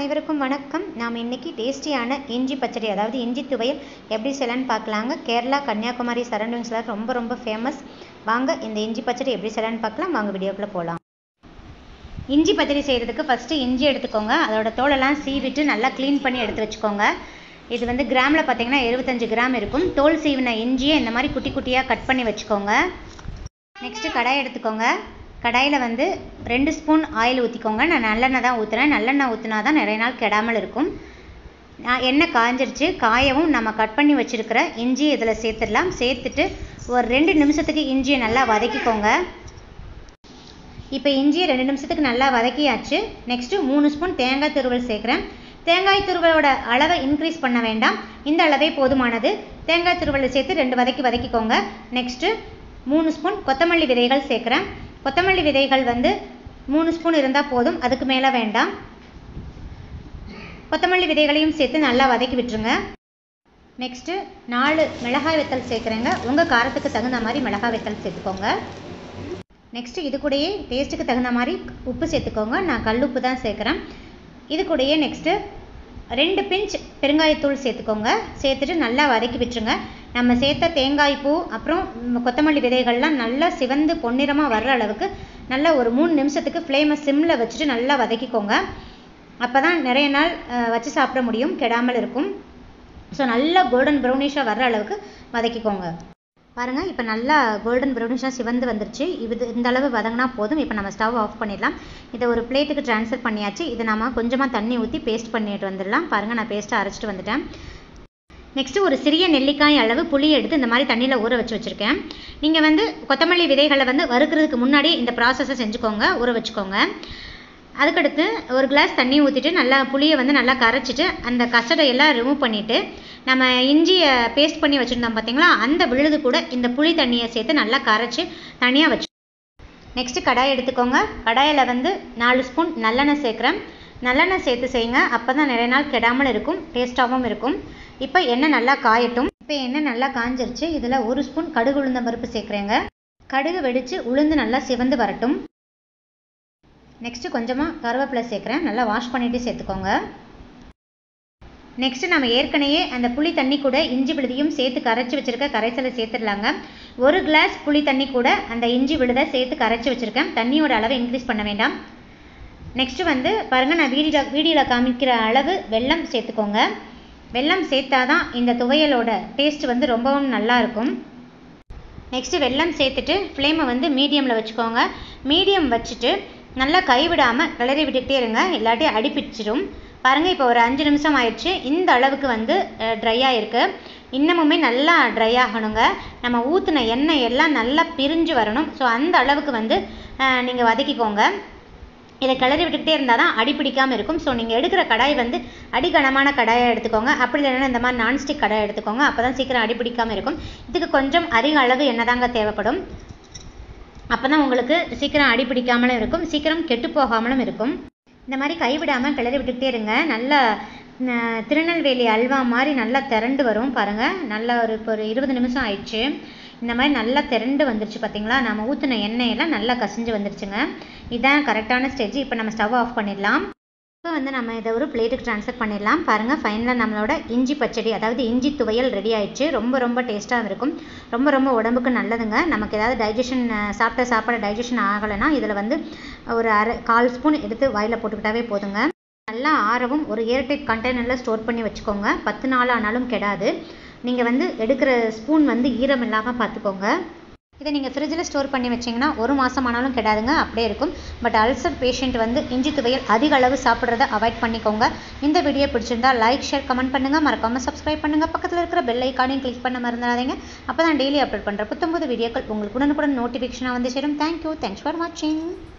அனைவருக்கும் வணக்கம் நாம் இன்னைக்கு டேஸ்டியான இஞ்சி பச்சடி அதாவது இஞ்சி துவையல் எப்படி செய்யலான்னு பார்க்கலாங்க கேரளா கன்னியாகுமரி சரௌண்டிங்ஸில் ரொம்ப ரொம்ப ஃபேமஸ் வாங்க இந்த இஞ்சி பச்சடி எப்படி செய்யலான்னு பார்க்கலாம் வாங்க வீடியோக்குள்ளே போகலாம் இஞ்சி பச்சடி செய்கிறதுக்கு ஃபஸ்ட்டு இஞ்சி எடுத்துக்கோங்க அதோட தோலெல்லாம் சீவிட்டு நல்லா க்ளீன் பண்ணி எடுத்து வச்சுக்கோங்க இது வந்து கிராமில் பார்த்தீங்கன்னா எழுபத்தஞ்சு கிராம் இருக்கும் தோல் சீவின இஞ்சியை இந்த மாதிரி குட்டி குட்டியாக கட் பண்ணி வச்சுக்கோங்க நெக்ஸ்ட்டு கடாய் எடுத்துக்கோங்க கடாயில் வந்து ரெண்டு ஸ்பூன் ஆயில் ஊற்றிக்கோங்க நான் நல்லெண்ணெய் தான் ஊற்றுறேன் நல்லெண்ணெய் ஊற்றினா தான் நிறைய நாள் கெடாமல் இருக்கும் நான் எண்ணெய் காஞ்சிருச்சு காயவும் நம்ம கட் பண்ணி வச்சுருக்கிற இஞ்சி இதில் சேர்த்துடலாம் சேர்த்துட்டு ஒரு ரெண்டு நிமிஷத்துக்கு இஞ்சியை நல்லா வதக்கிக்கோங்க இப்போ இஞ்சியை ரெண்டு நிமிஷத்துக்கு நல்லா வதக்கியாச்சு நெக்ஸ்ட்டு மூணு ஸ்பூன் தேங்காய் துருவல் சேர்க்குறேன் தேங்காய் துருவலோட அளவை இன்க்ரீஸ் பண்ண வேண்டாம் இந்த அளவே போதுமானது தேங்காய் துருவலை சேர்த்து ரெண்டு வதக்கி வதக்கிக்கோங்க நெக்ஸ்ட்டு மூணு ஸ்பூன் கொத்தமல்லி விதைகள் சேர்க்குறேன் கொத்தமல்லி விதைகள் வந்து மூணு ஸ்பூன் இருந்தால் போதும் அதுக்கு மேலே வேண்டாம் கொத்தமல்லி விதைகளையும் சேர்த்து நல்லா வதக்கி விட்டுருங்க நெக்ஸ்ட்டு நாலு மிளகாய் வெத்தல் சேர்க்குறேங்க உங்கள் காரத்துக்கு தகுந்த மாதிரி மிளகாய் வெத்தல் சேர்த்துக்கோங்க நெக்ஸ்ட்டு இது கூடயே டேஸ்ட்டுக்கு தகுந்த மாதிரி உப்பு சேர்த்துக்கோங்க நான் கல் உப்பு தான் சேர்க்குறேன் இது கூடயே நெக்ஸ்ட்டு ரெண்டு பிஞ்ச் பெருங்காயத்தூள் சேர்த்துக்கோங்க சேர்த்துட்டு நல்லா வதக்கி விட்டுருங்க நம்ம சேர்த்த தேங்காய் பூ அப்புறம் கொத்தமல்லி விதைகள்லாம் நல்லா சிவந்து பொன்னிறமாக வர்ற அளவுக்கு நல்லா ஒரு மூணு நிமிஷத்துக்கு ஃப்ளேமை சிம்மில் வச்சுட்டு நல்லா வதக்கிக்கோங்க அப்போ தான் நிறைய நாள் வச்சு சாப்பிட முடியும் கெடாமல் இருக்கும் ஸோ நல்லா கோல்டன் ப்ரௌனிஷாக வர்ற அளவுக்கு வதக்கிக்கோங்க பாருங்கள் இப்போ நல்லா கோல்டன் ப்ரௌனிஷாக சிவந்து வந்துருச்சு இது இந்த அளவு வதங்கினா போதும் இப்போ நம்ம ஸ்டவ் ஆஃப் பண்ணிடலாம் இதை ஒரு பிளேட்டுக்கு ட்ரான்ஸ்ஃபர் பண்ணியாச்சு இதை நம்ம கொஞ்சமாக தண்ணி ஊற்றி பேஸ்ட் பண்ணிட்டு வந்துடலாம் பாருங்கள் நான் பேஸ்ட்டை அரைச்சிட்டு வந்துட்டேன் நெக்ஸ்ட்டு ஒரு சிறிய நெல்லிக்காய் அளவு புளி எடுத்து இந்த மாதிரி தண்ணியில் ஊற வச்சு வச்சுருக்கேன் நீங்கள் வந்து கொத்தமல்லி விதைகளை வந்து வறுக்கிறதுக்கு முன்னாடி இந்த ப்ராசஸை செஞ்சுக்கோங்க ஊற வச்சுக்கோங்க அதுக்கடுத்து ஒரு கிளாஸ் தண்ணி ஊற்றிட்டு நல்லா புளியை வந்து நல்லா கரைச்சிட்டு அந்த கசடை எல்லாம் ரிமூவ் பண்ணிவிட்டு நம்ம இஞ்சியை பேஸ்ட் பண்ணி வச்சுருந்தோம் பார்த்தீங்களா அந்த விழுது கூட இந்த புளி தண்ணியை சேர்த்து நல்லா கரைச்சி தனியாக வச்சு நெக்ஸ்ட்டு கடாய் எடுத்துக்கோங்க கடாயில் வந்து நாலு ஸ்பூன் நல்லெண்ணெய் சேர்க்குறேன் நல்லெண்ணெய் சேர்த்து செய்யுங்க அப்போ தான் நிறைய நாள் கெடாமல் இருக்கும் டேஸ்ட்டாகவும் இருக்கும் இப்போ எண்ணெய் நல்லா காயட்டும் இப்போ எண்ணெய் நல்லா காஞ்சிருச்சு இதில் ஒரு ஸ்பூன் கடுகு உளுந்த பருப்பு சேர்க்குறேங்க கடுகு வெடித்து உளுந்து நல்லா சிவந்து வரட்டும் நெக்ஸ்ட்டு கொஞ்சமாக கருவேப்பிலை சேர்க்குறேன் நல்லா வாஷ் பண்ணிவிட்டு சேர்த்துக்கோங்க நெக்ஸ்ட்டு நம்ம ஏற்கனவே அந்த புளி தண்ணி கூட இஞ்சி விழுதியும் சேர்த்து கரைச்சி வச்சுருக்க கரைசலை சேர்த்துடலாங்க ஒரு கிளாஸ் புளி தண்ணி கூட அந்த இஞ்சி விழுதை சேர்த்து கரைச்சி வச்சுருக்கேன் தண்ணியோட அளவை இன்க்ரீஸ் பண்ண வேண்டாம் நெக்ஸ்ட்டு வந்து பாருங்கள் நான் வீடியோ வீடியோவில் காமிக்கிற அளவு வெல்லம் சேர்த்துக்கோங்க வெல்லம் சேர்த்தா தான் இந்த துவையலோட டேஸ்ட் வந்து ரொம்பவும் நல்லா இருக்கும் நெக்ஸ்ட்டு வெல்லம் சேர்த்துட்டு ஃப்ளேமை வந்து மீடியமில் வச்சுக்கோங்க மீடியம் வச்சுட்டு நல்லா கைவிடாமல் கிளறி விட்டுக்கிட்டே இருங்க இல்லாட்டி அடிப்பிடிச்சிடும் பாருங்கள் இப்போ ஒரு அஞ்சு நிமிஷம் ஆயிடுச்சு இந்த அளவுக்கு வந்து ட்ரையாக இருக்குது இன்னமுமே நல்லா ட்ரை ஆகணுங்க நம்ம ஊற்றின எண்ணெய் எல்லாம் நல்லா பிரிஞ்சு வரணும் ஸோ அந்த அளவுக்கு வந்து நீங்கள் வதக்கிக்கோங்க இதை கிளறி விட்டுக்கிட்டே இருந்தால் தான் அடி பிடிக்காமல் இருக்கும் ஸோ நீங்கள் எடுக்கிற கடாய் வந்து அடிகனமான கடாயை எடுத்துக்கோங்க அப்படி இல்லைன்னா இந்த மாதிரி நான்ஸ்டிக் கடாயை எடுத்துக்கோங்க அப்போ தான் சீக்கிரம் அடி பிடிக்காமல் இருக்கும் இதுக்கு கொஞ்சம் அதிக அளவு எண்ணெய் தாங்க தேவைப்படும் அப்போ தான் உங்களுக்கு சீக்கிரம் அடி பிடிக்காமலும் இருக்கும் சீக்கிரம் கெட்டு போகாமலும் இருக்கும் இந்த மாதிரி கைவிடாமல் கிளறி விட்டுக்கிட்டே இருங்க நல்லா திருநெல்வேலி அல்வா மாதிரி நல்லா திரண்டு வரும் பாருங்கள் நல்லா ஒரு இப்போ ஒரு இருபது நிமிஷம் ஆயிடுச்சு இந்த மாதிரி நல்லா திரண்டு வந்துருச்சு பார்த்தீங்களா நம்ம ஊற்றின எண்ணெயெல்லாம் நல்லா கசிஞ்சு வந்துருச்சுங்க இதுதான் கரெக்டான ஸ்டேஜ் இப்போ நம்ம ஸ்டவ் ஆஃப் பண்ணிடலாம் இப்போ வந்து நம்ம இதை ஒரு பிளேட்டுக்கு ட்ரான்ஸ்ஃபர் பண்ணிடலாம் பாருங்கள் ஃபைனலாக நம்மளோட இஞ்சி பச்சடி அதாவது இஞ்சி துவையல் ரெடி ஆயிடுச்சு ரொம்ப ரொம்ப டேஸ்ட்டாக இருக்கும் ரொம்ப ரொம்ப உடம்புக்கு நல்லதுங்க நமக்கு ஏதாவது டைஜஷன் சாப்பிட்ட சாப்பாடு டைஜஷன் ஆகலைன்னா இதில் வந்து ஒரு அரை கால் ஸ்பூன் எடுத்து வாயில் போட்டுக்கிட்டாவே போதுங்க நல்லா ஆறவும் ஒரு ஏர்டைட் கண்டெய்னரில் ஸ்டோர் பண்ணி வச்சுக்கோங்க பத்து நாள் ஆனாலும் கெடாது நீங்கள் வந்து எடுக்கிற ஸ்பூன் வந்து ஈரம் இல்லாமல் பார்த்துக்கோங்க இதை நீங்கள் ஃப்ரிட்ஜில் ஸ்டோர் பண்ணி வச்சிங்கன்னா ஒரு மாதம் ஆனாலும் கெடாதுங்க அப்படியே இருக்கும் பட் அல்சர் பேஷண்ட் வந்து இஞ்சி துவையல் அதிக அளவு சாப்பிட்றத அவாய்ட் பண்ணிக்கோங்க இந்த வீடியோ பிடிச்சிருந்தா லைக் ஷேர் கமெண்ட் பண்ணுங்கள் மறக்காமல் சப்ஸ்கிரைப் பண்ணுங்கள் பக்கத்தில் இருக்கிற பெல் ஐக்கானையும் கிளிக் பண்ண மறந்துடாதீங்க அப்போ தான் டெய்லி அப்லோட் பண்ணுற புத்தம்பது வீடியோக்கள் உங்களுக்கு உடனுக்குடன் நோட்டிஃபிகேஷனாக வந்து சேரும் தேங்க்யூ தேங்க்ஸ் ஃபார் வாட்சிங்